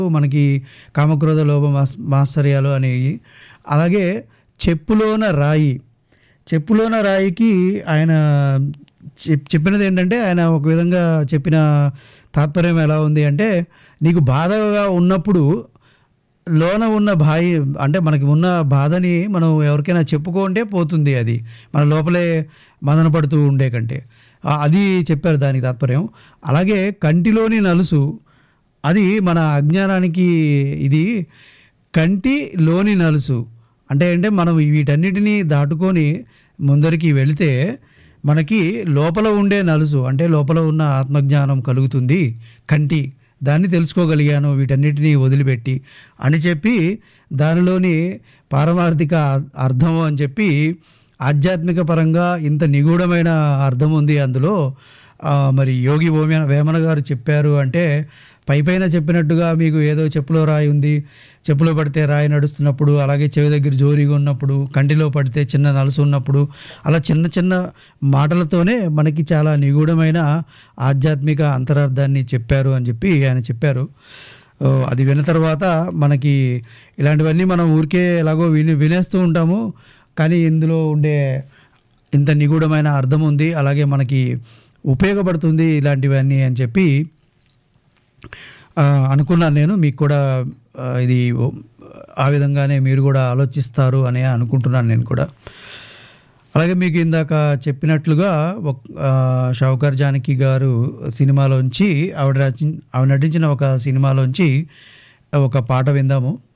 మనకి కామక్రోధ లోభ మాస్ మాత్సర్యాలు అనేవి అలాగే చెప్పులోన రాయి చెప్పులోన రాయికి ఆయన చెప్- చెప్పినది ఏంటంటే ఆయన ఒక విధంగా చెప్పిన తాత్పర్యం ఎలా ఉంది అంటే నీకు బాధగా ఉన్నప్పుడు లోన ఉన్న బాయి అంటే మనకి ఉన్న బాధని మనం ఎవరికైనా చెప్పుకుంటే పోతుంది అది మన లోపలే మదన పడుతూ ఉండే కంటే ఆ, అది చెప్పారు దానికి తాత్పర్యం అలాగే కంటిలోని నలుసు అది మన అజ్ఞానానికి ఇది కంటి లోని నలుసు అంటే అంటే మనం వీటన్నిటినీ దాటుకొని ముందరికి వెళితే మనకి లోపల ఉండే నలుసు అంటే లోపల ఉన్న ఆత్మజ్ఞానం కలుగుతుంది కంటి దాన్ని తెలుసుకోగలిగాను వీటన్నిటినీ వదిలిపెట్టి అని చెప్పి దానిలోని పారమార్థిక అర్థం అని చెప్పి ఆధ్యాత్మిక పరంగా ఇంత నిగూఢమైన అర్థం ఉంది అందులో ఆ, మరి యోగి ఓమ్య వేమన గారు చెప్పారు అంటే పై పైన చెప్పినట్టుగా మీకు ఏదో చెప్పులో రాయి ఉంది చెప్పులో పడితే రాయి నడుస్తున్నప్పుడు అలాగే చెవి దగ్గర జోరీగా ఉన్నప్పుడు కంటిలో పడితే చిన్న నలుసు ఉన్నప్పుడు అలా చిన్న చిన్న మాటలతోనే మనకి చాలా నిగూఢమైన ఆధ్యాత్మిక అంతరార్థాన్ని చెప్పారు అని చెప్పి ఆయన చెప్పారు ఓ, అది విన్న తర్వాత మనకి ఇలాంటివన్నీ మనం ఊరికే ఎలాగో విని వినేస్తూ ఉంటాము కానీ ఇందులో ఉండే ఇంత నిగూఢమైన అర్థం ఉంది అలాగే మనకి ఉపయోగపడుతుంది ఇలాంటివన్నీ అని చెప్పి ఆ, అనుకున్నాను నేను మీకు కూడా ఆ, ఇది ఓ- ఆ విధంగానే మీరు కూడా ఆలోచిస్తారు అనే అనుకుంటున్నాను నేను కూడా అలాగే మీకు ఇందాక చెప్పినట్లుగా ఒక- ఆ, షావుకార్ జానకి గారు సినిమాలోంచి ఆవిడ రచి ఆవిడ నటించిన ఒక సినిమాలోంచి ఒక పాట విందాము